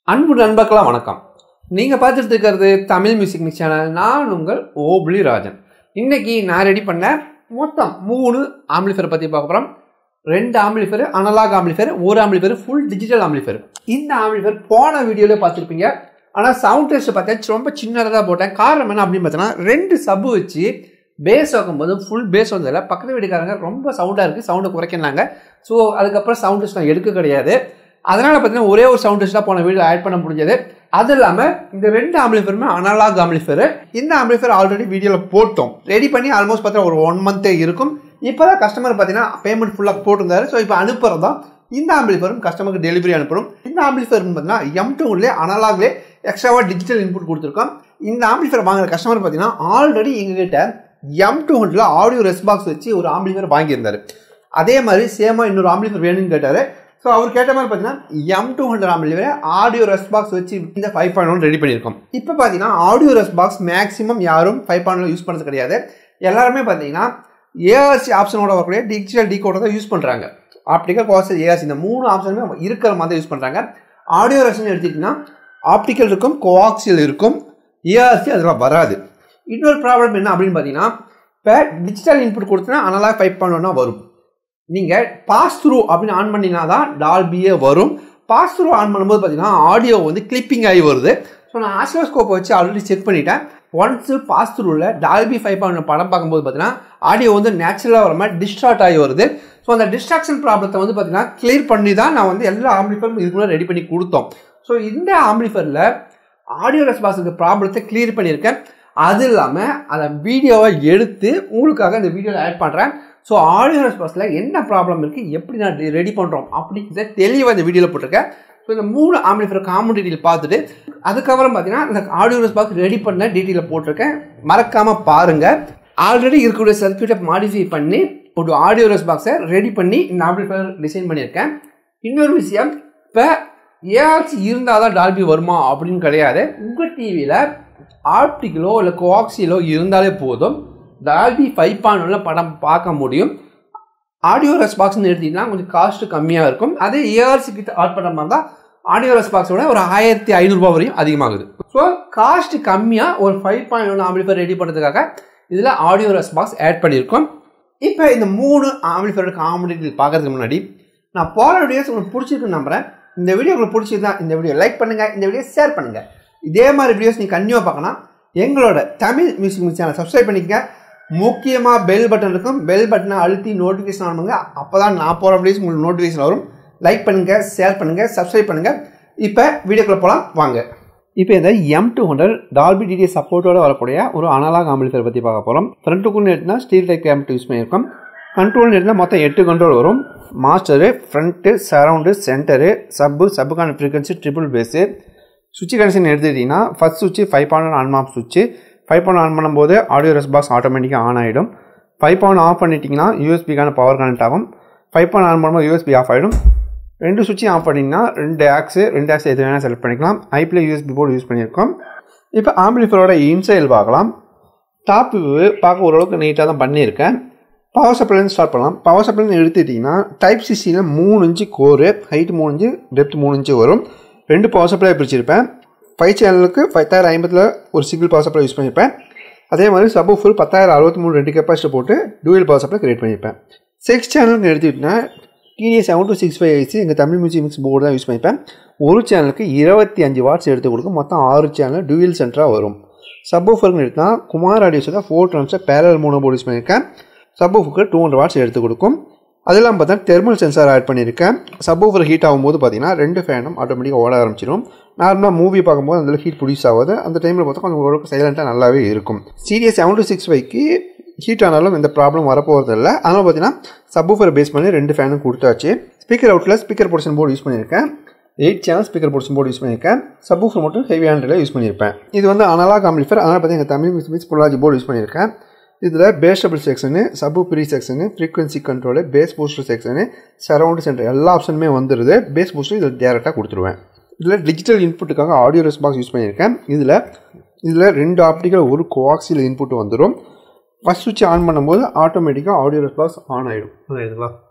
அன்பு நண்பர்களாம் வணக்கம் நீங்கள் பார்த்துட்டு இருக்கிறது தமிழ் மியூசிக் மிக்ஸ் சேனல் நான் உங்கள் ஓபிளி ராஜன் இன்னைக்கு நான் ரெடி பண்ண மொத்தம் மூணு ஆம்பிளிஃபரை பற்றி பார்க்க போகிறோம் ரெண்டு ஆம்பிளிஃபர் அனலாக் ஆம்பிளிஃபர் ஒரு ஆம்பிளிஃபர் ஃபுல் டிஜிட்டல் ஆம்பிளிஃபர் இந்த ஆம்பிளிஃபர் போன வீடியோவில் பார்த்துருப்பீங்க ஆனால் சவுண்ட் டெஸ்ட் பார்த்தா ரொம்ப சின்னதாக தான் போட்டேன் காரணம் என்ன அப்படின்னு பார்த்தோன்னா ரெண்டு சப்பு வச்சு பேஸ் வைக்கும்போது ஃபுல் பேஸ் வந்ததில்ல பக்கத்து வீட்டுக்காரங்க ரொம்ப சவுண்டாக இருக்குது சவுண்டை குறைக்கினாங்க ஸோ அதுக்கப்புறம் சவுண்ட் டெஸ்ட் நான் எடுக்க கிடையாது அதனால் பார்த்தீங்கன்னா ஒரே ஒரு சவுண்ட் டெஸ்ட்டாக போன வீடியோ ஆட் பண்ண முடிஞ்சது அது இல்லாமல் இந்த ரெண்டு ஆம்பிளிஃபருமே அனலாக் ஆம்பிளிஃபர் இந்த ஆம்பிளிஃபர் ஆல்ரெடி வீடியோவில் போட்டோம் ரெடி பண்ணி ஆல்மோஸ்ட் பார்த்தீங்கன்னா ஒரு ஒன் மந்த்தே இருக்கும் இப்போ தான் கஸ்டமர் பார்த்தீங்கன்னா பேமெண்ட் ஃபுல்லாக போட்டிருந்தாரு ஸோ இப்போ அனுப்புறது தான் இந்த ஆம்பிளிஃபரும் கஸ்டமருக்கு டெலிவரி அனுப்பணும் இந்த ஆம்பிளிஃபர் பார்த்தீங்கன்னா எம் டூன்லேயே அனலாக்லேயே எக்ஸ்ட்ராவாக டிஜிட்டல் இன்புட் கொடுத்துருக்கோம் இந்த ஆம்பிளிஃபர் வாங்குற கஸ்டமர் பார்த்தீங்கன்னா ஆல்ரெடி எங்ககிட்ட எம் டூ ஹண்ட்ரட்ல ஆடியோ ரெஸ்பாக்ஸ் வச்சு ஒரு ஆம்பிளிஃபர் வாங்கியிருந்தாரு அதே மாதிரி சேமாக இன்னொரு ஆம்பிளிஃபர் வேணும்னு கேட்டார் ஸோ அவர் கேட்ட மாதிரி பார்த்தீங்கன்னா M two hundred amplifier audio res box வச்சு இந்த ஃபைவ் பாயிண்ட் ஒன் ரெடி பண்ணியிருக்கோம் இப்போ பார்த்தீங்கன்னா ஆடியோ ரெஸ்பாக்ஸ் மேக்ஸிமம் யாரும் ஃபைவ் பாயிண்ட் யூஸ் பண்ணது கிடையாது எல்லாருமே பார்த்தீங்கன்னா ஏஆர்சி ஆப்ஷனோட வரக்கூடிய டிஜிட்டல் டிகோட தான் யூஸ் பண்ணுறாங்க ஆப்டிக்கல் கோசல் ஏஆர்சி இந்த மூணு ஆப்ஷனுமே இருக்கிற மாதிரி யூஸ் பண்ணுறாங்க ஆடியோ ரெஸ்டன் எடுத்துக்கிட்டிங்கன்னா ஆப்டிக்கல் இருக்கும் கோஆக்சியல் இருக்கும் ஏஆர்சி அதில் வராது இன்னொரு ப்ராப்ளம் என்ன அப்படின்னு பார்த்தீங்கன்னா இப்போ டிஜிட்டல் இன்புட் கொடுத்தனா அனலாக் ஃபைவ் பாயிண்ட் வரும் நீங்கள் பாஸ் த்ரூ அப்படின்னு ஆன் பண்ணினா தான் டால்பியே வரும் பாஸ் த்ரூ ஆன் பண்ணும்போது பார்த்தீங்கன்னா ஆடியோ வந்து கிளிப்பிங் ஆகி வருது ஸோ நான் ஆசிலோஸ்கோப்பை வச்சு ஆல்ரெடி செக் பண்ணிட்டேன் ஒன்ஸ் பாஸ் த்ரூவில் டால்பி ஃபைவ் பாயிண்ட் படம் பார்க்கும்போது பார்த்தீங்கன்னா ஆடியோ வந்து நேச்சுரலாக வர மாதிரி டிஸ்ட்ராக்ட் ஆகி வருது ஸோ அந்த டிஸ்ட்ராக்ஷன் ப்ராப்ளத்தை வந்து பார்த்தீங்கன்னா கிளியர் பண்ணி தான் நான் வந்து எல்லா ஆம்பிளிஃபரும் இதுக்குள்ளே ரெடி பண்ணி கொடுத்தோம் ஸோ இந்த ஆம்பிளிஃபரில் ஆடியோ ரெஸ்பான்ஸுக்கு ப்ராப்ளத்தை கிளியர் பண்ணியிருக்கேன் அது இல்லாமல் அதை வீடியோவை எடுத்து உங்களுக்காக இந்த வீடியோவில் ஆட் பண்ணுறேன் ஸோ ஆடியோ ரெஸ்பான்ஸில் என்ன ப்ராப்ளம் இருக்குது எப்படி நான் ரெடி பண்ணுறோம் அப்படிங்கிறத தெளிவாக இந்த வீடியோவில் போட்டிருக்கேன் ஸோ இந்த மூணு ஆம்பிளிஃபர் காமன் டீட்டெயில் பார்த்துட்டு அதுக்கப்புறம் பார்த்தீங்கன்னா இந்த ஆடியோ ரெஸ்பான்ஸ் ரெடி பண்ண டீட்டெயிலில் போட்டிருக்கேன் மறக்காமல் பாருங்கள் ஆல்ரெடி இருக்கக்கூடிய சர்க்கியூட்டை மாடிஃபை பண்ணி ஒரு ஆடியோ ரெஸ்பாக்ஸை ரெடி பண்ணி இந்த ஆம்பிளிஃபர் டிசைன் பண்ணியிருக்கேன் இன்னொரு விஷயம் இப்போ ஏஆர்சி இருந்தால் தான் டால்பி வருமா அப்படின்னு கிடையாது உங்கள் டிவியில் ஆப்டிக்கலோ இல்லை கோஆக்சியலோ இருந்தாலே போதும் டால்பி ஃபைவ் பாயிண்ட் படம் பார்க்க முடியும் ஆடியோ ரெஸ்பாக்ஸ்னு எடுத்தீங்கன்னா கொஞ்சம் காஸ்ட் கம்மியாக இருக்கும் அதே ஏஆர்சி கிட்ட ஆட் பண்ணுற மாதிரி தான் ஆடியோ ரெஸ்பாக்ஸோட ஒரு ஆயிரத்தி ஐநூறுரூபா வரையும் அதிகமாகுது ஸோ காஸ்ட் கம்மியாக ஒரு ஃபைவ் பாயிண்ட் ஒன்று ஆம்பிளிஃபர் ரெடி பண்ணுறதுக்காக இதில் ஆடியோ ரெஸ்பாக்ஸ் ஆட் பண்ணியிருக்கோம் இப்போ இந்த மூணு ஆம்பிளிஃபரோட காமெடி பார்க்கறதுக்கு முன்னாடி நான் போகிற வீடியோஸ் உங்களுக்கு பிடிச்சிருக்குன்னு நம்புகிறேன் இந்த வீடியோ உங்களுக்கு பிடிச்சிருந்தா இந்த வீடியோ லைக் பண்ணுங்கள் இந்த வீடியோ ஷேர் பண்ணுங்கள் இதே மாதிரி வீடியோஸ் நீங்கள் கன்னியூவாக பார்க்கணும் எங்களோட தமிழ் மியூசிக் சேனல் சப்ஸ்கிரைப் பண்ணிக்கங்க முக்கியமாக பெல் பட்டன் இருக்கும் பெல் பட்டனை அழுத்தி நோட்டிஃபிகேஷன் ஆன் பண்ணுங்க அப்போ தான் நான் போகிற வீடியோஸ் உங்களுக்கு நோட்டிஃபிகேஷன் வரும் லைக் பண்ணுங்கள் ஷேர் பண்ணுங்கள் சப்ஸ்கிரைப் பண்ணுங்கள் இப்போ வீடியோக்குள்ளே போகலாம் வாங்க இப்போ இந்த M two hundred Dolby DD சப்போர்ட்டோட வரக்கூடிய ஒரு அனலாக் ஆம்பிளிஃபர் பற்றி பார்க்க போகிறோம் ஃப்ரண்ட்டுக்குள்ளே எடுத்துனா ஸ்டீல் டைப் கேம்ட் யூஸ் பண்ணியிருக்கோம் கண்ட்ரோல் எடுத்தால் மொத்தம் எட்டு கண்ட்ரோல் வரும் மாஸ்டரு ஃப்ரண்ட்டு சரவுண்டு சென்டரு சப்பு சப்புக்கான ஃப்ரீக்வன்சி ட்ரிபிள் பேஸு சுவிட்ச் கனெக்ஷன் எடுத்துக்கிட்டிங்கன்னா ஃபஸ்ட் சுவிட்ச் ஃபைவ் பாயிண்ட் ஆன் ஆஃப் சுவிட்ச் ஃபைவ் பாயிண்ட் ஆன் பண்ணும்போது ஆடியோ ரெஸ் பாக்ஸ் ஆட்டோமேட்டிக்காக ஆன் ஆகிடும் ஃபைவ் பாயிண்ட் ஆஃப் பண்ணிட்டீங்கன்னா யூஎஸ்பிக்கான பவர் கனெக்ட் ஆகும் ஃபைவ் பாயிண்ட் ஆன் பண்ணும்போது யூஎஸ்பி ஆஃப் ஆகிடும் ரெண்டு சுவிட்சையும் ஆஃப் பண்ணிங்கன்னா ரெண்டு ஆக்ஸு ரெண்டு ஆக்ஸ் எது வேணால் செலக்ட் பண்ணிக்கலாம் ஐபியில் யூஎஸ்பி போர்டு யூஸ் பண்ணியிருக்கோம் இப்போ ஆம்பிளிஃபரோட இன்சைல் பார்க்கலாம் டாப் பார்க்க ஓரளவுக்கு நீட்டாக தான் பண்ணியிருக்கேன் பவர் சப்ளைன்னு ஸ்டார்ட் பண்ணலாம் பவர் சப்ளைன்னு எடுத்துக்கிட்டிங்கன்னா டைப் சிசியில் மூணு இன்ச்சு கோரு ஹைட் மூணு இன்ச்சு டெப்த் மூணு இன்ச்சு வரும் ரெண்டு பவர் சப்ளை பிரிச்சிருப்பேன் ஃபைவ் சேனலுக்கு பத்தாயிரம் ஐம்பத்தில் ஒரு சிங்கிள் பவர் சப்ளை யூஸ் பண்ணியிருப்பேன் அதே மாதிரி சப்பு ஃபுல் பத்தாயிரம் அறுபத்தி மூணு ரெண்டு கெப்பாசிட்டி போட்டு டூயல் பவர் சப்ளை கிரியேட் பண்ணியிருப்பேன் சிக்ஸ் சேனலுக்கு எடுத்துக்கிட்டேன்னா DTS seven two six five IC எங்கள் தமிழ் மியூசிக் மிக்ஸ் போர்டு தான் யூஸ் பண்ணியிருப்பேன் ஒரு சேனலுக்கு இருபத்தி அஞ்சு வாட்ஸ் எடுத்து கொடுக்கும் மொத்தம் ஆறு சேனல் டூயல் சென்டராக வரும் சப்போஃபர்னு எடுத்தால் குமார் ஆடியோஸில் ஃபோர் ட்ரான்ஸை பேரல் மூணு போர்டு யூஸ் பண்ணியிருக்கேன் சப்போஃபுக்கு டூ ஹண்ட்ரட் வாட்ஸ் எடுத்து கொடுக்கும் அதெல்லாம் பார்த்தா தெர்மல் சென்சார் ஆட் பண்ணியிருக்கேன் சப்வூஃபர் ஹீட் ஆகும்போது பார்த்தீங்கன்னா ரெண்டு ஃபேனும் ஆட்டோமேட்டிக்காக ஓட ஆரம்பிச்சிடும் நார்மலாக மூவி பார்க்கும்போது அதில் ஹீட் ப்ரொடியூஸ் ஆகுது அந்த டைமில் பார்த்தா கொஞ்சம் ஓரளவுக்கு சைலண்ட்டாக நல்லாவே இருக்கும் சீரியஸ் செவன் டூ சிக்ஸ் ஃபைவ்க்கு ஹீட் ஆனாலும் எந்த ப்ராப்ளம் வரப்போகிறது இல்லை அதனால் பார்த்தீங்கன்னா சப்வூஃபரை பேஸ் பண்ணி ரெண்டு ஃபேனும் கொடுத்தாச்சு ஸ்பீக்கர் அவுட்டில் ஸ்பீக்கர் போர்ஷன் போர்டு யூஸ் பண்ணியிருக்கேன் eight channel speaker portion board use பண்ணியிருக்கேன் சப்வூஃபர் மட்டும் ஹெவி ஹேண்டில் யூஸ் பண்ணியிருப்பேன் இது வந்து அனலாக் ஆம்பிளிஃபர் அதனால் பார்த்தீங்கன்னா தமிழ் மிஸ் மிஸ் பொலாஜி போர்டு யூஸ் பண்ணியிருக்கேன் இதில் பேஸ்டபிள் section sub pre section frequency control bass booster section surround centre எல்லா ஆப்ஷனுமே வந்துடுது பேஸ் பூஸ்டர் இதில் டேரெக்டாக கொடுத்துருவேன் இதில் டிஜிட்டல் இன்புட்டுக்காக ஆடியோ ரெஸ்பாக்ஸ் யூஸ் பண்ணியிருக்கேன் இதில் இதில் ரெண்டு ஆப்டிக்கல் ஒரு கோஆக்சில் இன்புட் வந்துடும் ஃபஸ்ட் சுவிட்ச் ஆன் பண்ணும்போது ஆட்டோமேட்டிக்காக ஆடியோ ரெஸ்பாக்ஸ் ஆன் ஆகிடும் புரியுதுங்களா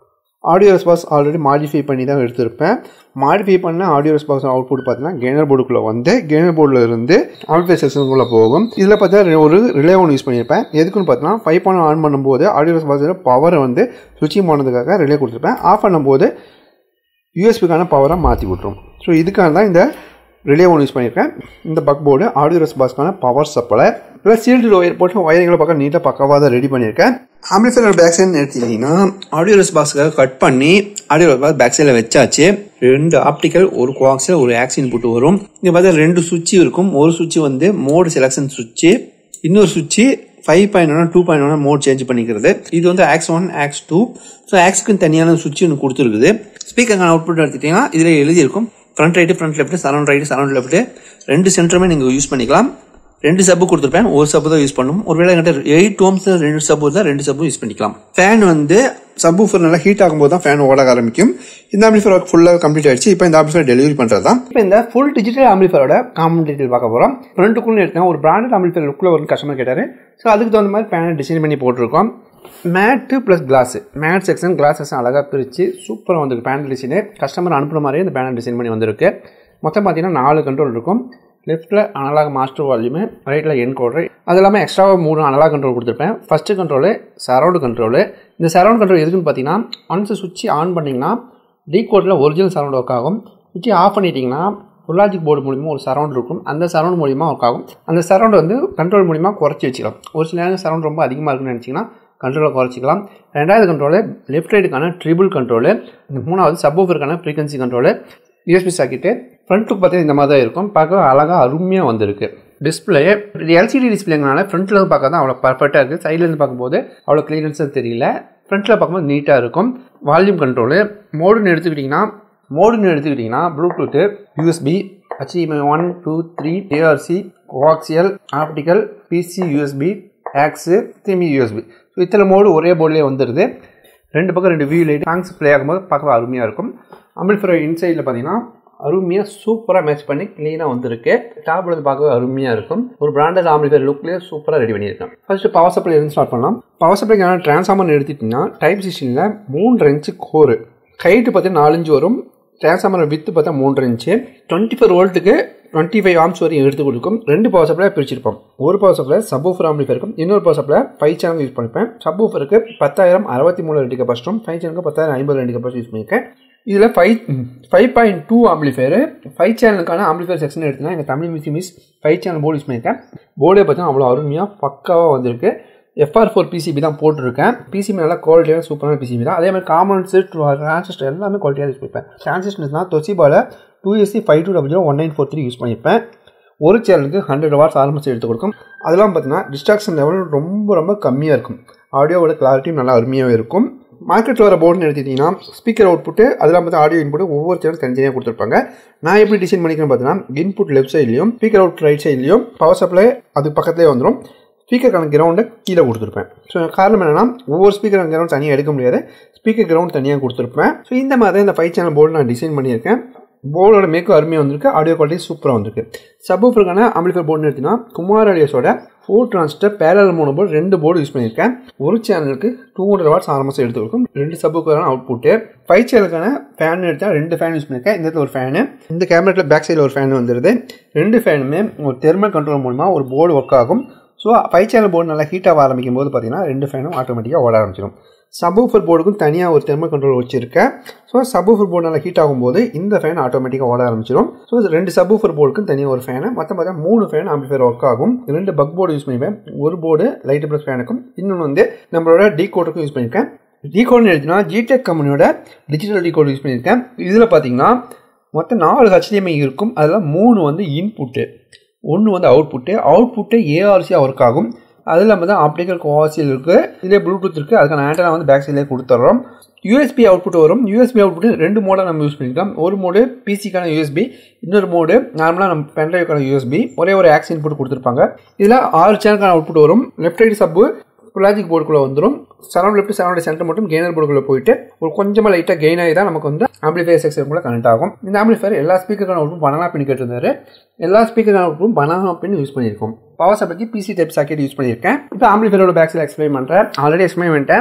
ஆடியோ ரெஸ்பான்ஸ் ஆல்ரெடி மாடிஃபை பண்ணி தான் எடுத்திருப்பேன் மாடிஃபை பண்ண ஆடியோ ரெஸ்பான்ஸ் அவுட்புட் பார்த்தீங்கன்னா கெய்னர் போர்டுக்குள்ளே வந்து கெய்னர் போர்டில் இருந்து ஆம்பிஃபை செக்ஷனுக்குள்ளே போகும் இதில் பார்த்தா ஒரு ரிலே ஒன்று யூஸ் பண்ணியிருப்பேன் எதுக்குன்னு பார்த்தீங்கன்னா ஃபைவ் பாயிண்ட் ஆன் பண்ணும்போது ஆடியோ ரெஸ்பான்ஸில் பவரை வந்து சுவிட்சிங் பண்ணதுக்காக ரிலே கொடுத்துருப்பேன் ஆஃப் பண்ணும்போது யூஎஸ்பிக்கான பவரை மாற்றி விட்ரும் ஸோ இதுக்காக தான் இந்த ரிலே ஒன்று யூஸ் பண்ணியிருக்கேன் இந்த பக் போர்டு ஆடியோ ரெஸ்பான்ஸ்க்கான power supply plus shield wire போட்டு ஒயரிங்களை பார்க்க நீட்டாக பக்கவாக தான் ரெடி பண்ணியிருக்கேன் ஆம்பிளிஃபையர் பேக் சைடு எடுத்துக்கிட்டிங்கன்னா ஆடியோ ரெஸ்பான்ஸ்க்காக கட் பண்ணி ஆடியோ ரெஸ்பான்ஸ் பேக் சைடில் வச்சாச்சு ரெண்டு ஆப்டிக்கல் ஒரு கோஆக்சில் ஒரு ஆக்சின் போட்டு வரும் இங்கே பார்த்தா ரெண்டு சுவிட்ச் இருக்கும் ஒரு சுவிட்ச் வந்து மோடு செலக்ஷன் சுவிட்ச் இன்னொரு சுவிட்ச் five point one two point one mode change பண்ணிக்கிறது இது வந்து aux one aux two so ஆக்ஸ்க்கு தனியான சுவிட்ச் ஒன்று கொடுத்துருக்குது ஸ்பீக்கருக்கான அவுட்புட் எடுத்துக்கிட்டிங்கன்னா இதில் எழுதியிருக்கும் front right front left surround right surround left ரெண்டு சென்டருமே நீங்கள் யூஸ் பண்ணிக்கலாம் ரெண்டு சப்பு கொடுத்துருப்பேன் ஒரு சப்பு தான் யூஸ் பண்ணும் ஒருவேளை என்கிட்ட எயிட் ஓம்ஸ் ரெண்டு சப்பு தான் ரெண்டு சப்பு யூஸ் பண்ணிக்கலாம் ஃபேன் வந்து சப் ஊஃபர் நல்லா ஹீட் ஆகும்போது தான் ஃபேன் ஓட ஆரம்பிக்கும் இந்த ஆம்பிளிஃபர் ஒர்க் ஃபுல்லாக கம்ப்ளீட் ஆயிடுச்சு இப்போ இந்த ஆம்பிளிஃபர் டெலிவரி பண்ணுறது தான் இப்போ இந்த ஃபுல் டிஜிட்டல் ஆம்பிளிஃபரோட காமன் டீட்டெயில் பார்க்க போகிறோம் ஃப்ரண்ட்டுக்குள்ளே இருக்கேன் ஒரு பிராண்டட் ஆம்பிளிஃபர் லுக்கில் ஒரு கஸ்டமர் கேட்டார் ஸோ அதுக்கு தகுந்த மாதிரி ஃபேனை டிசைன் பண்ணி போட்டிருக்கோம் matte plus glass matte section glass section அழகாக பிரித்து சூப்பராக வந்திருக்கு பேனல் டிசைனு கஸ்டமர் அனுப்புன மாதிரியே இந்த பேனல் டிசைன் பண்ணி வந்திருக்கு மொத்தம் பார்த்தீங்கன்னா நாலு கண்ட்ரோல் இருக்கும் லெஃப்ட்டில் அனலாக் மாஸ்டர் வால்யூமு ரைட்டில் என் கோட்ரு அது இல்லாமல் எக்ஸ்ட்ராவாக மூணு அனலாக் கண்ட்ரோல் கொடுத்துருப்பேன் ஃபஸ்ட்டு கண்ட்ரோலு சரௌண்டு கண்ட்ரோலு இந்த சரௌண்ட் கண்ட்ரோல் எதுக்குன்னு பார்த்தீங்கன்னா ஒன்ஸ் சுவிட்ச் ஆன் பண்ணிங்கன்னா டீ கோட்டில் ஒரிஜினல் சரௌண்ட் ஒர்க் ஆகும் சுவிட்ச் ஆஃப் பண்ணிட்டீங்கன்னா ஃபுல்லாஜிக் போர்டு மூலிமா ஒரு சரௌண்ட் இருக்கும் அந்த சரௌண்ட் மூலிமா ஒர்க் ஆகும் அந்த சரௌண்ட் வந்து கண்ட்ரோல் மூலிமா குறைச்சி வச்சுக்கலாம் ஒரு சில நேரம் சரௌண்ட் ரொம்ப அதிகமாக இருக்குன்னு நினச்சிங்கன்னா கண்ட்ரோலை குறைச்சிக்கலாம் ரெண்டாவது கண்ட்ரோலு லெஃப்ட் ரைட்டுக்கான ட்ரிபிள் கண்ட்ரோலு மூணாவது சப்வூஃபருக்கான frequency control USB socket front look பார்த்தீங்கன்னா இந்த மாதிரி தான் இருக்கும் பார்க்க அழகாக அருமையாக வந்திருக்கு டிஸ்பிளே இது எல்சிடி டிஸ்பிளேங்கனால ஃப்ரண்ட்டில் பார்க்க தான் அவ்வளோ பர்ஃபெக்டாக இருக்குது சைட்லேருந்து பார்க்கும்போது அவ்வளோ கிளியரன்ஸாக தெரியல ஃப்ரண்ட்டில் பார்க்கும்போது நீட்டாக இருக்கும் வால்யூம் கண்ட்ரோலு மோடுன்னு எடுத்துக்கிட்டிங்கன்னா மோடுன்னு எடுத்துக்கிட்டிங்கன்னா Bluetooth USB HDMI one two three ARC coaxial optical PC USB aux திரும்பி யூஎஸ்பி ஸோ இத்தனை மோடு ஒரே போர்ட்லேயே வந்துடுது ரெண்டு பக்கம் ரெண்டு வியூ லைட் சாங்ஸ் ப்ளே ஆகும்போது பார்க்க அருமையாக இருக்கும் அம்பிள்ஃபர் இன்சைடில் பார்த்தீங்கன்னா அருமையாக சூப்பராக மேட்ச் பண்ணி க்ளீனாக வந்திருக்கு டாப்ல இருந்து பார்க்கவே அருமையாக இருக்கும் ஒரு பிராண்டட் ஆம்பிள்ஃபர் லுக்லேயே சூப்பராக ரெடி பண்ணியிருக்கேன் ஃபர்ஸ்ட் பவர் சப்ளை இருந்து ஸ்டார்ட் பண்ணலாம் பவர் சப்ளைக்கான டிரான்ஸ்ஃபார்மர் எடுத்துட்டிங்கன்னா டைப் சிஸ்டமில் மூன்று இன்ச்சு கோரு ஹைட்டு பார்த்தீங்கன்னா நாலஞ்சு வரும் டிரான்ஸ்ஃபார்மர் வித்து பார்த்தா மூன்று இன்ச்சு டுவெண்ட்டி ஃபோர் வோல்ட்டுக்கு டுவெண்ட்டி ஃபைவ் ஆம்ஸ் வரையும் எடுத்து கொடுக்கும் ரெண்டு பவர் சப்ளை பிரிச்சிருப்போம் ஒரு power supply subwoofer amplifier இருக்கும் இன்னொரு power supply five channel use பண்ணிப்பேன் சப் ஊஃபருக்கு பத்தாயிரம் அறுபத்தி மூணு ரெண்டு கெப்பாசிட்டும் ஃபைவ் சேனலுக்கு பத்தாயிரம் ஐம்பது ரெண்டு கெப்பாசிட்டி யூஸ் பண்ணியிருக்கேன் இதில் five five point two amplifier five சேனலுக்கான ஆம்பிளிஃபயர் செக்ஷன் எடுத்துனா எங்கள் Tamil museum miss five channel board use பண்ணியிருக்கேன் போர்டே பார்த்தீங்கன்னா அவ்வளோ அருமையாக பக்காவாக வந்திருக்கு எஃப்ஆர் ஃபோர் பிசிபி தான் போட்டிருக்கேன் பிசிபி நல்லா குவாலிட்டியாக சூப்பரான பிசிபி தான் அதே மாதிரி காமன்ஸு டிரான்சிஸ்டர் எல்லாமே குவாலிட்டியாக யூஸ் பண்ணிப்பேன் டிரான்சிஸ்டர்ஸ்னா தொசிபாவில் two SC five two double zero one nine four three use பண்ணியிருப்பேன் ஒரு சேனலுக்கு ஹண்ட்ரட் வாட்ஸ் ஆரம்பிச்சு எடுத்து கொடுக்கும் அதெல்லாம் பார்த்தீங்கன்னா டிஸ்ட்ராக்ஷன் லெவல் ரொம்ப ரொம்ப கம்மியாக இருக்கும் ஆடியோவோட கிளாரிட்டியும் நல்லா அருமையாகவே இருக்கும் மார்க்கெட்டில் வர போர்டுன்னு எடுத்துக்கிட்டிங்கன்னா ஸ்பீக்கர் அவுட்புட்டு அதெல்லாம் பார்த்து ஆடியோ இன்புட் ஒவ்வொரு சேனல் தனித்தனியாக கொடுத்துருப்பாங்க நான் எப்படி டிசைன் பண்ணிக்கிறேன் பார்த்தீங்கன்னா இன்புட் லெஃப்ட் சைட்லையும் ஸ்பீக்கர் அவுட் ரைட் சைட்லையும் பவர் சப்ளை அது பக்கத்துலேயே வந்துடும் ஸ்பீக்கருக்கான கிரவுண்டை கீழே கொடுத்துருப்பேன் ஸோ காரணம் என்னன்னா ஒவ்வொரு ஸ்பீக்கர் கிரவுண்ட் தனியாக எடுக்க முடியாது ஸ்பீக்கர் கிரவுண்ட் தனியாக கொடுத்துருப்பேன் ஸோ இந்த மாதிரி இந்த ஃபைவ் சேனல் போர்டு நான் டிசைன் பண்ணியிருக்கேன் போர்டோட மேக்கும் அருமையாக வந்திருக்கு ஆடியோ குவாலிட்டி சூப்பராக வந்திருக்கு சப்வூஃபருக்கான ஆம்பிளிஃபர் போர்டுன்னு எடுத்தீங்கன்னா குமார் ஆடியோஸோட ஃபோர் டிரான்ஸ்டர் பேரல் மூணு போர்டு ரெண்டு போர்டு யூஸ் பண்ணியிருக்கேன் ஒரு சேனலுக்கு டூ ஹண்ட்ரட் வாட்ஸ் ஆரம்பம் எடுத்து கொடுக்கும் ரெண்டு சப்புக்கான அவுட்புட்டு ஃபைவ் சேனலுக்கான ஃபேன் எடுத்தால் ரெண்டு ஃபேன் யூஸ் பண்ணியிருக்கேன் இந்த இடத்துல ஒரு ஃபேனு இந்த கேமராட்டில் பேக் சைடில் ஒரு ஃபேன் வந்துடுது ரெண்டு ஃபேனுமே ஒரு தெர்மல் கண்ட்ரோல் மூலமாக ஒரு போர்டு ஒர்க் ஆகும் ஸோ ஃபைவ் சேனல் போர்டு நல்லா ஹீட் ஆக ஆரம்பிக்கும் போது பார்த்தீங்கன்னா ரெண்டு ஃபேனும் ஆட்டோமேட்டிக்காக ஓட ஆரம்பிச்சிடும் சப்வூஃபர் போர்டுக்கும் தனியாக ஒரு தெர்மல் கண்ட்ரோல் வச்சிருக்கேன் ஸோ சப்வூஃபர் போர்டு நல்லா ஹீட் ஆகும்போது இந்த ஃபேன் ஆட்டோமேட்டிக்காக ஓட ஆரம்பிச்சிடும் ஸோ ரெண்டு சப்வூஃபர் போர்டுக்கும் தனியாக ஒரு ஃபேனு மொத்தம் பார்த்தா மூணு ஃபேன் ஆம்பிஃபயர் ஒர்க் ஆகும் ரெண்டு பக் போர்டு யூஸ் பண்ணிப்பேன் ஒரு போர்டு லைட் ப்ளஸ் ஃபேனுக்கும் இன்னொன்று வந்து நம்மளோட டீ கோட்டுக்கும் யூஸ் பண்ணியிருக்கேன் டீ கோட்னு எழுதினா ஜிடெக் கம்பெனியோட டிஜிட்டல் டீ கோட் யூஸ் பண்ணியிருக்கேன் இதில் பார்த்தீங்கன்னா மொத்தம் நாலு ஹெச்டிஎம்ஐ இருக்கும் அதில் மூணு வந்து இன்புட்டு ஒன்று வந்து அவுட்புட்டு அவுட்புட்டு ஏஆர்சியாக ஒர்க் ஆகும் அது இல்லாமல் தான் ஆப்டிக்கல் கோஆர்சியல் இருக்குது இதிலே ப்ளூடூத் இருக்குது அதுக்கான ஆண்டனா வந்து பேக் சைட்லேயே கொடுத்துட்றோம் யூஎஸ்பி அவுட்புட் வரும் யூஎஸ்பி அவுட்புட் ரெண்டு மோடாக நம்ம யூஸ் பண்ணிக்கலாம் ஒரு மோடு பிசிக்கான யூஎஸ்பி இன்னொரு மோடு நார்மலாக நம்ம பென்ட்ரைவுக்கான யூஎஸ்பி ஒரே ஒரு ஆக்ஸ் இன்புட் கொடுத்துருப்பாங்க இதில் ஆறு சேனலுக்கான அவுட்புட் வரும் லெஃப்ட் ரைட் சப்பு லாஜிக் போர்டுக்குள்ளே வந்துடும் சரௌண்ட் லெஃப்ட் சரௌண்ட் சென்டர் மட்டும் கெய்னர் போர்டுக்குள்ளே போயிட்டு ஒரு கொஞ்சமாக லைட்டாக கெயின் ஆகி தான் நமக்கு வந்து ஆம்பிளிஃபையர் செக்ஷனுக்குள்ள கனெக்ட் ஆகும் இந்த ஆம்பிளிஃபையர் எல்லா ஸ்பீக்கருக்கான அவுட்புட் பனானா பின் கேட்டிருந்தாரு எல்லா ஸ்பீக்கருக்கான அவுட்புட் பனானா பின் யூஸ் பண்ணியிருக்கோம் பவர் சப்ளைக்கு பிசி டைப் சாக்கெட் யூஸ் பண்ணியிருக்கேன் இப்போ ஆம்பிளிஃபையரோட பேக் சைடு எக்ஸ்பிளைன் பண்ணுறேன் ஆல்ரெடி எக்ஸ்பிளைன் பண்ணிட்டேன்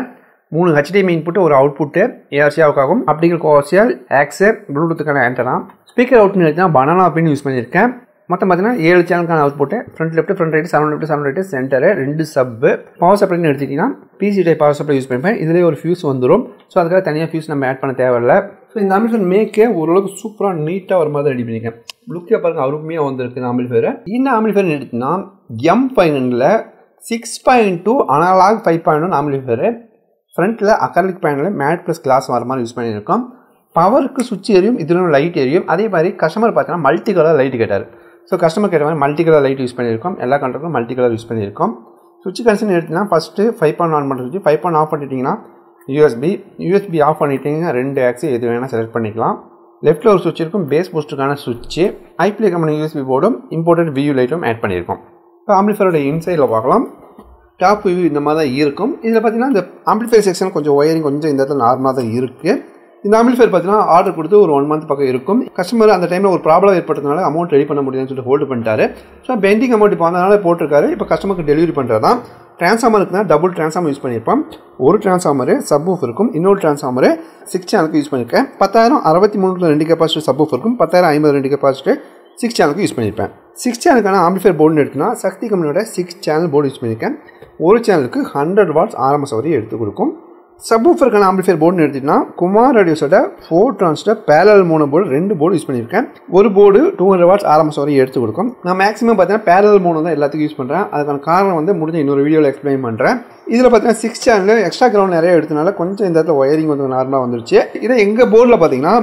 மூணு ஹெச்டிஎம் இன்புட் ஒரு அவுட்புட்டு ஏஆர்சியாவுக்காகவும் ஆப்டிகல் கோஆர்சியல் ஆக்சர் ப்ளூடூத்துக்கான ஆண்டனா ஸ்பீக்கர் அவுட்னு எடுத்தா பனானா பின் யூஸ் பண்ணியிருக்கேன் மொத்தம் பார்த்தீங்கன்னா ஏழு சேனலுக்கான output front left front right seven left seven right center ரெண்டு சப்பு பவர் சப்ளைன்னு எடுத்துக்கிட்டிங்கன்னா PC type power supply use பண்ணிப்பேன் இதுலேயே ஒரு ஃபியூஸ் வந்துடும் ஸோ அதுக்காக தனியாக ஃபியூஸ் நம்ம ஆட் பண்ண தேவையில்ல ஸோ இந்த ஆம்பிள்ஃபேர் மேக்கே ஓரளவுக்கு சூப்பராக நீட்டாக ஒரு மாதிரி ரெடி பண்ணியிருக்கேன் லுக்கே பாருங்க அருமையாக வந்திருக்கு இந்த ஆம்பிள்ஃபேர் இந்த ஆம்பிள்ஃபேர் எடுத்துன்னா எம் ஃபைனில் six point two analog five point one amplifier ஃப்ரண்ட்டில் அக்கர்லிக் பேனலில் மேட் ப்ளஸ் கிளாஸ் வர மாதிரி யூஸ் பண்ணியிருக்கோம் பவருக்கு சுவிட்ச் எரியும் இதுலும் லைட் எரியும் அதே மாதிரி கஸ்டமர் பார்த்தீங்கன்னா மல்டி கலர் லைட் கேட்டார் ஸோ கஸ்டமர் கேட்ட மாதிரி மல்டி கலர் லைட் யூஸ் பண்ணியிருக்கோம் எல்லா கண்ட்ரோலும் மல்டி கலர் யூஸ் பண்ணியிருக்கோம் சுவிட்ச் கன்சன் எடுத்தீங்கன்னா ஃபஸ்ட்டு ஃபைவ் பாயிண்ட் ஆன் பண்ணுற சுவிட்ச் ஃபைவ் பாயிண்ட் ஆஃப் பண்ணிட்டீங்கன்னா யூஎஸ்பி யூஎஸ்பி ஆஃப் பண்ணிட்டீங்கன்னா ரெண்டு ஆக்ஸு எது வேணால் செலக்ட் பண்ணிக்கலாம் லெஃப்ட்டில் ஒரு சுவிட்ச் இருக்கும் பேஸ் போஸ்ட்டுக்கான சுவிட்சு ஐபிஎல் கம்பெனி யூஎஸ்பி போர்டும் இம்போர்ட்டட் வியூ லைட்டும் ஆட் பண்ணியிருக்கோம் இப்போ ஆம்பிளிஃபரோட இன்சைடில் பார்க்கலாம் டாப் வியூ இந்த மாதிரி தான் இருக்கும் இதில் பார்த்தீங்கன்னா இந்த ஆம்பிளிஃபைர் செக்ஷன் கொஞ்சம் ஒயரிங் கொஞ்சம் இந்த இடத்துல நார்மலாக தான் இருக்குது இந்த ஆம்பிளிஃபைர் பார்த்தீங்கன்னா ஆர்டர் கொடுத்து ஒரு ஒன் மந்த் பக்கம் இருக்கும் கஸ்டமர் அந்த டைமில் ஒரு ப்ராப்ளம் ஏற்பட்டதுனால அமௌண்ட் ரெடி பண்ண முடியுதுன்னு சொல்லிட்டு ஹோல்டு பண்ணிட்டாரு ஸோ பெண்டிங் அமௌண்ட் இப்போ வந்தனால போட்டிருக்காரு இப்போ கஸ்டமருக்கு டெலிவரி பண்ணுறது தான் டிரான்ஸ்ஃபார்மருக்கு தான் டபுள் டிரான்ஸ்ஃபார்மர் யூஸ் பண்ணியிருப்போம் ஒரு டிரான்ஸ்ஃபார்மர் சப்வூஃப் இருக்கும் இன்னொரு டிரான்ஸ்ஃபார்மர் சிக்ஸ் சேனலுக்கு யூஸ் பண்ணியிருக்கேன் பத்தாயிரம் அறுபத்தி மூணு ரெண்டு கெப்பாசிட்டி சப்வூஃப் இருக்கும் பத்தாயிரம் ஐம்பது ரெண்டு கெப்பாசிட்டி சிக்ஸ் சேனலுக்கு யூஸ் பண்ணியிருப்பேன் சிக்ஸ் சேனலுக்கான ஆம்பிஃபைர் போர்டு எடுத்துனா சக்தி கம்பெனியோட சிக்ஸ் சேனல் போர்டு யூஸ் பண்ணியிருக்கேன் ஒரு சேனலுக்கு ஹண்ட்ரட் வாட்ஸ் ஆர்எம்எஸ் வரையும் எடுத்து கொடுக்கும் சப்வூஃபருக்கான ஆம்பிஃபைர் போர்டுன்னு எடுத்திங்கன்னா குமார் ரேடியோஸோட four transistor parallel mono board ரெண்டு போர்டு யூஸ் பண்ணியிருக்கேன் ஒரு board two hundred watts RMS வரையும் எடுத்து கொடுக்கும் நான் மேக்ஸிமம் பார்த்தீங்கன்னா பேரல் மோனோ தான் எல்லாத்துக்கும் யூஸ் பண்ணுறேன் அதுக்கான காரணம் வந்து முடிஞ்ச இன்னொரு வீடியோவில் எக்ஸ்பிளைன் பண்ணுறேன் இதில் பார்த்தீங்கன்னா சிக்ஸ் சேனல் எக்ஸ்ட்ரா கிரவுண்ட் நிறைய எடுத்தனால கொஞ்சம் இந்த இடத்துல ஒயரிங் வந்து நார்மலாக வந்துருச்சு இதே எங்கள் போர்டில் பார்த்தீங்கன்னா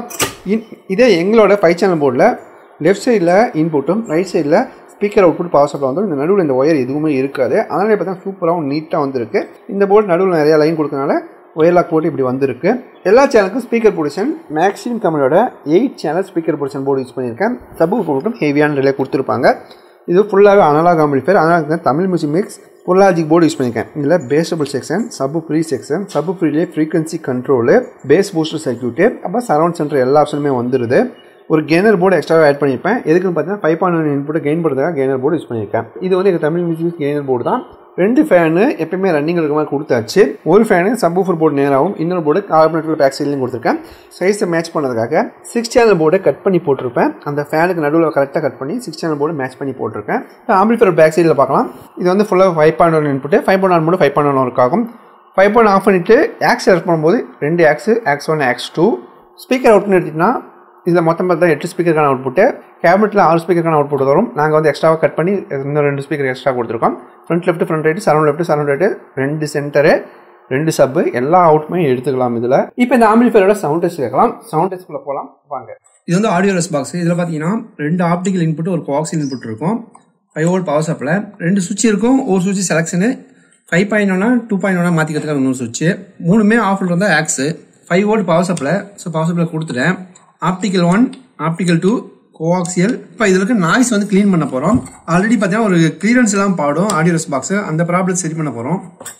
இதே எங்களோட ஃபைவ் சேனல் போர்டில் லெஃப்ட் சைடில் இன்புட்டும் ரைட் சைடில் ஸ்பீக்கர் அவுட்புட் பவர் சப்ளை வந்து இந்த நடுவில் இந்த ஒயர் எதுவுமே இருக்காது அதனால பார்த்தீங்கன்னா சூப்பராகவும் நீட்டாக வந்திருக்கு இந்த போர்டு நடுவில் நிறையா லைன் கொடுத்தனால ஒயர் லாக் போட்டு இப்படி வந்திருக்கு எல்லா சேனலுக்கும் ஸ்பீக்கர் பொசிஷன் மேக்ஸிமம் கம்பெனியோட eight channel speaker position board use பண்ணியிருக்கேன் சப்பு போட்டும் ஹெவியான ரிலே கொடுத்துருப்பாங்க இது ஃபுல்லாகவே அனலாக் ஆம்பிளிஃபேர் அதனால Tamil music mix pro logic board use பண்ணியிருக்கேன் இதில் பேஸபிள் section sub free section sub ஃப்ரீலே frequency control bass booster circuit அப்புறம் சரௌண்ட் சென்டர் எல்லா ஆப்ஷனுமே வந்துருது ஒரு கெய்னர் போர்டு எக்ஸ்ட்ராவாக ஆட் பண்ணியிருப்பேன் எதுக்குன்னு பார்த்தீங்கன்னா five point one input gain பண்ணுறதுக்காக கெய்னர் போர்டு யூஸ் பண்ணியிருக்கேன் இது வந்து எங்கள் தமிழ் மியூசிக் கெய்னர் போர்டு தான் ரெண்டு ஃபேனு எப்பயுமே ரன்னிங் இருக்க மாதிரி கொடுத்தாச்சு ஒரு ஃபேனு சப்வூஃபர் போர்டு நேராகவும் இன்னொரு போர்டு கார்பனேட்டில் பேக் சைட்லையும் கொடுத்துருக்கேன் சைஸை மேட்ச் பண்ணதுக்காக சிக்ஸ் சேனல் போர்டை கட் பண்ணி போட்டிருப்பேன் அந்த ஃபேனுக்கு நடுவில் கரெக்டாக கட் பண்ணி சிக்ஸ் சேனல் போர்டு மேட்ச் பண்ணி போட்டிருக்கேன் ஆம்பிளிஃபர் பேக் சைடில் பார்க்கலாம் இது வந்து ஃபுல்லாக five point one input five point one board five point one work ஆகும் ஃபைவ் பாயிண்ட் ஆஃப் பண்ணிவிட்டு ஆக்ஸ் செலக்ட் பண்ணும்போது ரெண்டு aux aux one aux two speaker அவுட்னு எடுத்திங்கன்னா இதில் மொத்தம் பார்த்தா எட்டு ஸ்பீக்கருக்கான அவுட்புட்டு கேபினெட்டில் ஆறு ஸ்பீக்கருக்கான அவுட்புட் வரும் நாங்கள் வந்து எக்ஸ்ட்ராவாக கட் பண்ணி இன்னும் ரெண்டு ஸ்பீக்கர் எக்ஸ்ட்ரா கொடுத்துருக்கோம் front left front right surround left surround right ரெண்டு சென்டரு ரெண்டு சப்பு எல்லா அவுட்டுமே எடுத்துக்கலாம் இதில் இப்போ இந்த ஆம்பிளிஃபயரோட சவுண்ட் டெஸ்ட் கேட்கலாம் சவுண்ட் டெஸ்ட்குள்ளே போகலாம் வாங்க இது வந்து ஆடியோ ரெஸ் பாக்ஸ் இதில் பார்த்தீங்கன்னா ரெண்டு ஆப்டிக்கல் இன்புட் ஒரு கோஆக்சில் இன்புட் இருக்கும் ஃபைவ் வோல்ட் பவர் சப்ளை ரெண்டு சுவிட்ச் இருக்கும் ஒரு சுவிட்ச் செலக்ஷனு ஃபைவ் பாயிண்ட் ஒன்னா டூ பாயிண்ட் ஒன்னா மாற்றிக்கிறதுக்காக இன்னொரு சுவிட்ச் மூணுமே ஆஃப் இருந்தால் aux five volt power supply so power supply கொடுத்துட்டேன் optical one optical two coaxial இப்போ இதில் இருக்க நாய்ஸ் வந்து க்ளீன் பண்ண போகிறோம் ஆல்ரெடி பார்த்தீங்கன்னா ஒரு கிளியரன்ஸ் எல்லாம் பாடும் ஆடியோ ரெஸ் பாக்ஸ் அந்த ப்ராப்ளம் சரி பண்ண போகிறோம்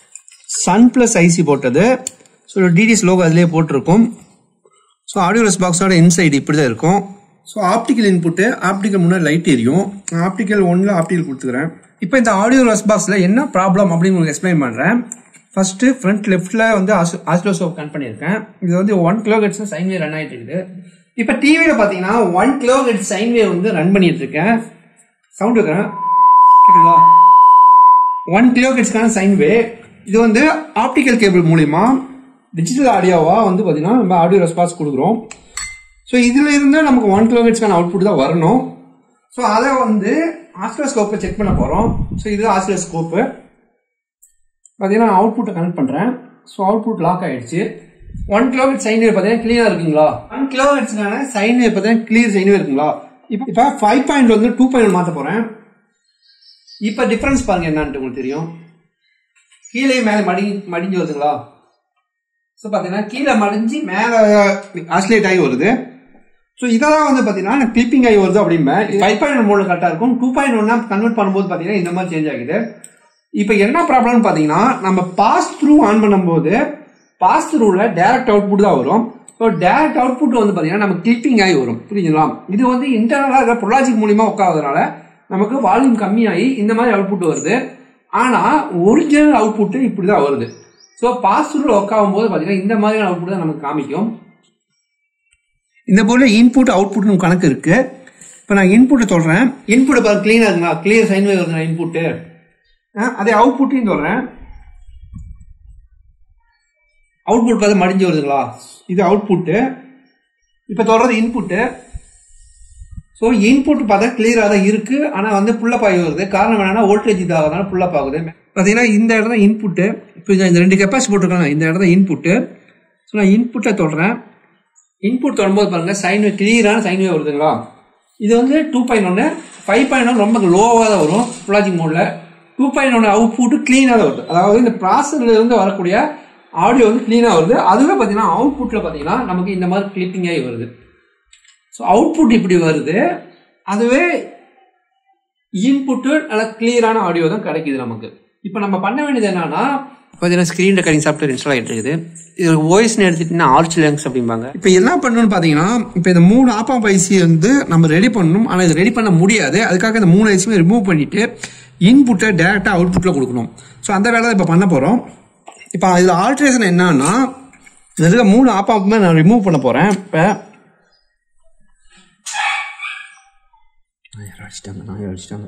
சன் ப்ளஸ் ஐசி போட்டது ஸோ டிடிஎஸ் லோகோ அதிலே போட்டிருக்கும் ஸோ ஆடியோ ரெஸ் பாக்ஸோட இன்சைடு இப்படி தான் இருக்கும் ஸோ ஆப்டிக்கல் இன்புட்டு ஆப்டிக்கல் முன்னாடி லைட் எரியும் நான் ஆப்டிக்கல் ஒன்றில் ஆப்டிக்கல் கொடுத்துக்கிறேன் இப்போ இந்த ஆடியோ ரெஸ் பாக்ஸில் என்ன ப்ராப்ளம் அப்படின்னு உங்களுக்கு எக்ஸ்பிளைன் பண்ணுறேன் ஃபர்ஸ்ட் ஃப்ரண்ட் லெஃப்ட்டில் வந்து ஆஸ்லோசோப் கனெக்ட் பண்ணியிருக்கேன் இது வந்து one kilohertz sine wave run ஆகிட்டு இருக்குது இப்போ டிவியில் பார்த்தீங்கன்னா one kilohertz sine wave வந்து ரன் பண்ணிட்டு இருக்கேன் சவுண்ட் வைக்கிறேன் கேட்குங்களா ஒன் கிலோ ஹெட்ஸ்க்கான சைன் வே இது வந்து ஆப்டிக்கல் கேபிள் மூலிமா டிஜிட்டல் ஆடியோவா வந்து பார்த்தீங்கன்னா நம்ம ஆடியோ ரெஸ்பான்ஸ் கொடுக்குறோம் ஸோ இதில் இருந்து நமக்கு ஒன் கிலோ ஹெட்ஸ்க்கான அவுட்புட் தான் வரணும் ஸோ அதை வந்து ஆஸ்ட்ரோஸ்கோப்பை செக் பண்ண போகிறோம் ஸோ இது ஆஸ்ட்ரோஸ்கோப்பு பார்த்தீங்கன்னா நான் அவுட்புட்டை கனெக்ட் பண்ணுறேன் ஸோ அவுட்புட் லாக் ஆயிடுச்சு ஒன் கிலோமீட்டர் சைன் வேவ் பார்த்தீங்கன்னா கிளியராக இருக்குங்களா ஒன் கிலோமீட்டர்ஸ்க்கான சைன் வேவ் பார்த்தீங்கன்னா கிளியர் சைன் வேவ் இருக்குங்களா இப்போ இப்போ ஃபைவ் பாயிண்ட் வந்து டூ பாயிண்ட் மாற்ற போகிறேன் இப்போ டிஃப்ரென்ஸ் பாருங்க என்னன்ட்டு உங்களுக்கு தெரியும் கீழே மேலே மடி மடிஞ்சு வருதுங்களா ஸோ பார்த்தீங்கன்னா கீழே மடிஞ்சு மேலே ஆஸ்லேட் ஆகி வருது ஸோ இதெல்லாம் வந்து பார்த்தீங்கன்னா கிளிப்பிங் ஆகி வருது அப்படிம்பேன் ஃபைவ் பாயிண்ட் மூணு கரெக்டாக இருக்கும் டூ பாயிண்ட் ஒன்னா கன்வெர்ட் பண்ணும்போது பார்த்தீங்கன்னா இந்த மாதிரி சேஞ்ச் ஆகுது இப்போ என்ன ப்ராப்ளம்னு பார்த்தீங்கன்னா நம்ம பாஸ் த்ரூ ஆன் பண்ணும்போது பாஸ் த்ரூவில் டேரக்ட் அவுட்புட் தான் வரும் ஸோ டேரக்ட் அவுட்புட் வந்து பார்த்தீங்கன்னா நம்ம கிளிப்பிங் ஆகி வரும் புரியுங்களா இது வந்து இன்டர்னலாக இருக்கிற ப்ரொலாஜிக் மூலியமாக உட்காவதுனால நமக்கு வால்யூம் கம்மியாகி இந்த மாதிரி அவுட்புட் வருது ஆனால் ஒரிஜினல் அவுட்புட்டு இப்படி தான் வருது ஸோ பாஸ்டூரில் ஒர்க் ஆகும்போது பார்த்தீங்கன்னா இந்த மாதிரியான அவுட்புட் தான் நமக்கு காமிக்கும் இந்த போர்டில் இன்புட் அவுட்புட்னு கணக்கு இருக்கு இப்போ நான் இன்புட்டை சொல்கிறேன் இன்புட் பாருங்க க்ளீனாக இருக்குங்களா கிளியர் சைன் வேவ் வருதுங்களா இன்புட்டு அதே அவுட்புட்டையும் சொல்கிறேன் அவுட்புட் பார்த்து மடிஞ்சு வருதுங்களா இது அவுட்புட்டு இப்போ சொல்கிறது இன்புட்டு ஸோ இன்புட் பார்த்தா கிளியராக தான் இருக்கு ஆனால் வந்து புல்லப் ஆகி வருது காரணம் என்னன்னா வோல்டேஜ் இதாகிறதுனால புல்லப் ஆகுது பார்த்தீங்கன்னா இந்த இடம் தான் இன்புட்டு இப்போ இந்த ரெண்டு கெப்பாசிட்டி போட்டிருக்காங்க இந்த இடம் தான் இன்புட்டு ஸோ நான் இன்புட்டை சொல்கிறேன் இன்புட் தொடரும்போது பாருங்க சைன் வேவ் கிளியரான சைன் வேவ் வருதுங்களா இது வந்து டூ பாயிண்ட் ஒன்று ஃபைவ் பாயிண்ட் ஒன் ரொம்ப லோவாக தான் வரும் லாஜிக் மோடில் டூ பாயிண்ட் ஒன் அவுட்புட் க்ளீனாக தான் வருது அதாவது இந்த ப்ராசஸர்ல இருந்து வரக்கூடிய ஆடியோ வந்து க்ளீனாக வருது அதுவே பார்த்தீங்கன்னா அவுட்புட்டில் பார்த்தீங்கன்னா நமக்கு இந்த மாதிரி கிளிப்பிங் ஆகி வருது ஸோ அவுட்புட் இப்படி வருது அதுவே இன்புட்டு நல்லா கிளியரான ஆடியோ தான் கிடைக்குது நமக்கு இப்போ நம்ம பண்ண வேண்டியது என்னன்னா பார்த்தீங்கன்னா ஸ்க்ரீன் ரெக்கார்டிங் சாஃப்ட்வேர் இன்ஸ்டால் ஆகிட்டு இருக்குது இது வாய்ஸ்னு எடுத்துக்கிட்டிங்கன்னா ஆர்ச் லேங்ஸ் அப்படிம்பாங்க இப்போ என்ன பண்ணணும்னு பார்த்தீங்கன்னா இப்போ இந்த மூணு ஆப்பாம் ஐசி வந்து நம்ம ரெடி பண்ணணும் ஆனால் இது ரெடி பண்ண முடியாது அதுக்காக இந்த மூணு ஐசியுமே ரிமூவ் பண்ணிட்டு இன்புட்டை டேரெக்டாக அவுட்புட்டில் கொடுக்கணும் ஸோ அந்த வேலை தான் இப்போ பண்ண போகிறோம் இப்போ இதில் ஆல்ட்ரேஷன் என்னன்னா இதில் இருக்க மூணு ஆப்பாப்புமே நான் ரிமூவ் பண்ண போகிறேன் இப்போ நாய் அடிச்சிட்டாங்க நாய் அடிச்சிட்டாங்க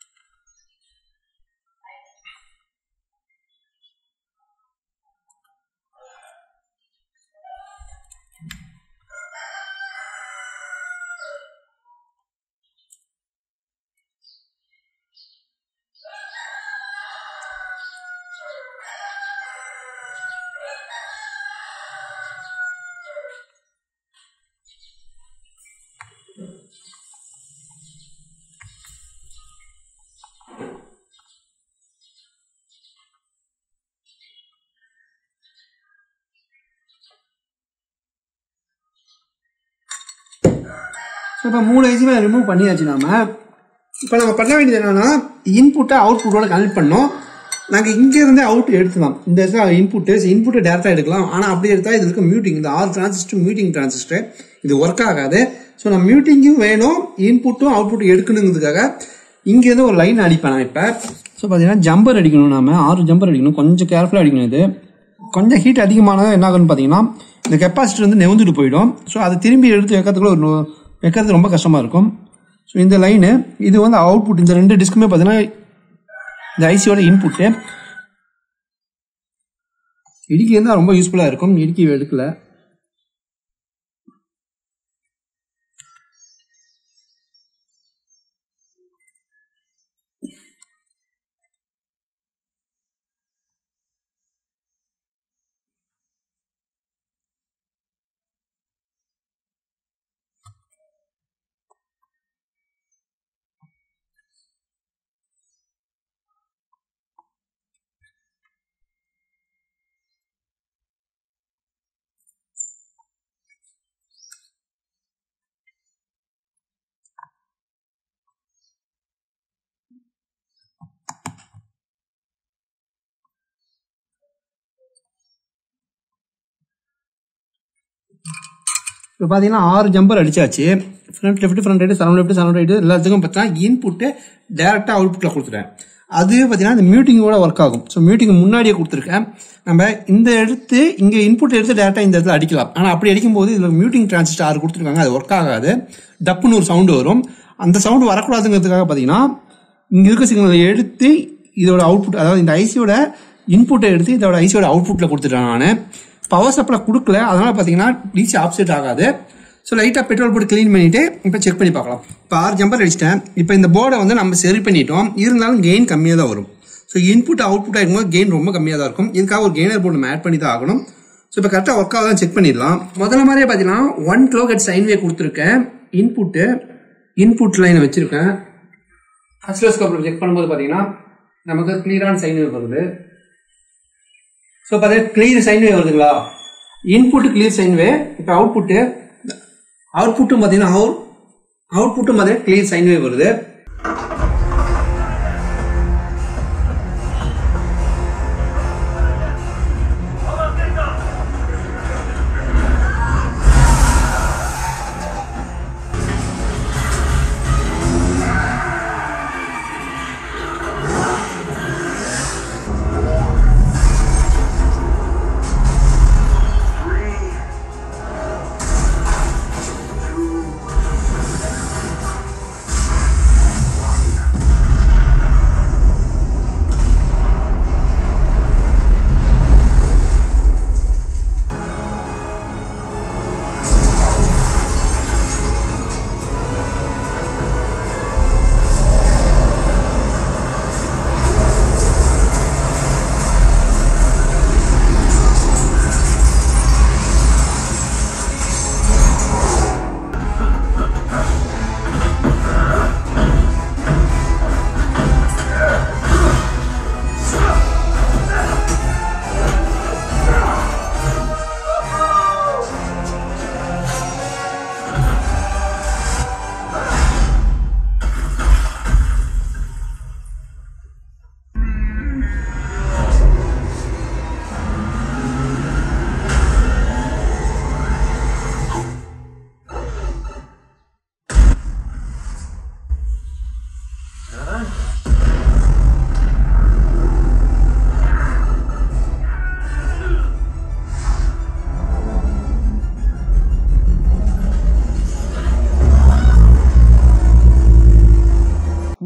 ஸோ இப்போ மூணு ஐசியுமே ரிமூவ் பண்ணியாச்சு நாம இப்போ நம்ம பண்ண வேண்டியது என்னன்னா இன்புட்டை அவுட்புட்டோட கனெக்ட் பண்ணோம் நாங்கள் இங்கேருந்தே அவுட் எடுத்துக்கலாம் இந்த இடத்துல இன்புட்டு இன்புட்டை டேரெக்டாக எடுக்கலாம் ஆனால் அப்படி எடுத்தால் இது இருக்க மியூட்டிங் இந்த ஆறு டிரான்சிஸ்டர் மியூட்டிங் டிரான்சிஸ்டர் இது ஒர்க் ஆகாது ஸோ நம்ம மியூட்டிங்கும் வேணும் இன்புட்டும் அவுட்புட்டும் எடுக்கணுங்கிறதுக்காக இங்கேருந்து ஒரு லைன் அடிப்பேன் நான் இப்போ ஸோ பார்த்தீங்கன்னா ஜம்பர் அடிக்கணும் நாம ஆறு ஜம்பர் அடிக்கணும் கொஞ்சம் கேர்ஃபுல்லாக அடிக்கணும் இது கொஞ்சம் ஹீட் அதிகமானது என்ன ஆகும்னு பார்த்தீங்கன்னா இந்த கெப்பாசிட்டர் வந்து நெவுந்துட்டு போயிடும் ஸோ அதை திரும்பி எடுத்து வைக்கிறதுக்குள்ள ஒரு நு- வைக்கிறது ரொம்ப கஷ்டமாக இருக்கும் ஸோ இந்த லைனு இது வந்து அவுட்புட் இந்த ரெண்டு டிஸ்க்குமே பார்த்தீங்கன்னா இந்த ஐசியோட இன்புட்டு இடுக்கி இருந்தால் ரொம்ப யூஸ்ஃபுல்லாக இருக்கும் இடுக்கி எடுக்கல இப்போ பார்த்தீங்கன்னா ஆறு ஜம்பர் அடிச்சாச்சு front left front right surround left surround right எல்லாத்துக்கும் பார்த்தீங்கன்னா இன்புட்டு டேரெக்டாக அவுட்புட்டில் கொடுத்துட்டேன் அது பார்த்தீங்கன்னா இந்த மியூட்டிங்கோட ஒர்க் ஆகும் ஸோ மீட்டிங் முன்னாடியே கொடுத்துருக்கேன் நம்ம இந்த எடுத்து இங்கே இன்புட் எடுத்து டேரெக்டாக இந்த இடத்துல அடிக்கலாம் ஆனால் அப்படி அடிக்கும்போது இதில் மியூட்டிங் டிரான்சிஸ்டர் ஆறு கொடுத்துருக்காங்க அது ஒர்க் ஆகாது டப்புன்னு ஒரு சவுண்டு வரும் அந்த சவுண்டு வரக்கூடாதுங்கிறதுக்காக பார்த்தீங்கன்னா இங்கே இருக்க சிக்னலை எடுத்து இதோட அவுட்புட் அதாவது இந்த ஐசியோட இன்புட்டை எடுத்து இதோட ஐசியோட அவுட்புட்டில் கொடுத்துட்டேன் நான் பவர் சப்ளை கொடுக்கல அதனால பார்த்தீங்கன்னா டிசி ஆப்செட் ஆகாது ஸோ லைட்டாக பெட்ரோல் போட்டு க்ளீன் பண்ணிட்டு இப்போ செக் பண்ணி பார்க்கலாம் இப்போ ஆறு ஜம்பர் அடிச்சிட்டேன் இப்போ இந்த போர்டை வந்து நம்ம சரி பண்ணிட்டோம் இருந்தாலும் கெயின் கம்மியாக தான் வரும் ஸோ இன்புட் அவுட்புட் ஆகும்போது கெயின் ரொம்ப கம்மியாக தான் இருக்கும் இதுக்காக ஒரு கெய்னர் போர்டு நம்ம ஆட் பண்ணி தான் ஆகணும் ஸோ இப்போ கரெக்டாக ஒர்க் ஆகுதான் செக் பண்ணிடலாம் முதல்ல மாதிரியே பார்த்தீங்கன்னா one kilohertz sine wave கொடுத்துருக்கேன் இன்புட்டு இன்புட் லைனை வச்சிருக்கேன் அஸ்லோஸ்கோப்பில் செக் பண்ணும்போது பார்த்தீங்கன்னா நமக்கு கிளியரான சைன் வேவ் வருது ஸோ பார்த்தீங்கன்னா கிளியர் சைன் வேவ் வருதுங்களா இன்புட் கிளியர் சைன் வே இப்போ அவுட்புட்டு அவுட்புட்டும் பார்த்தீங்கன்னா அவுட் அவுட்புட்டும் பார்த்தீங்கன்னா கிளியர் சைன் வேவ் வருது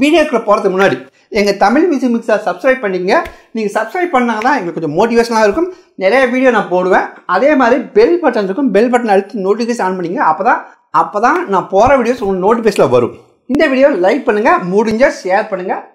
வீடியோக்குள்ள போகிறதுக்கு முன்னாடி எங்கள் தமிழ் மியூசிக் மிக்ஸை சப்ஸ்கிரைப் பண்ணிக்கங்க நீங்கள் சப்ஸ்கிரைப் பண்ணாங்க தான் எங்களுக்கு கொஞ்சம் மோட்டிவேஷனாக இருக்கும் நிறைய வீடியோ நான் போடுவேன் அதே மாதிரி பெல் பட்டன் இருக்கும் பெல் பட்டன் அழுத்தி நோட்டிஃபிகேஷன் ஆன் பண்ணிங்க அப்போ தான் அப்போ தான் நான் போகிற வீடியோஸ் உங்களுக்கு நோட்டிஃபிகேஷனில் வரும் இந்த வீடியோ லைக் பண்ணுங்கள் முடிஞ்சால் ஷேர் பண்ணுங்கள்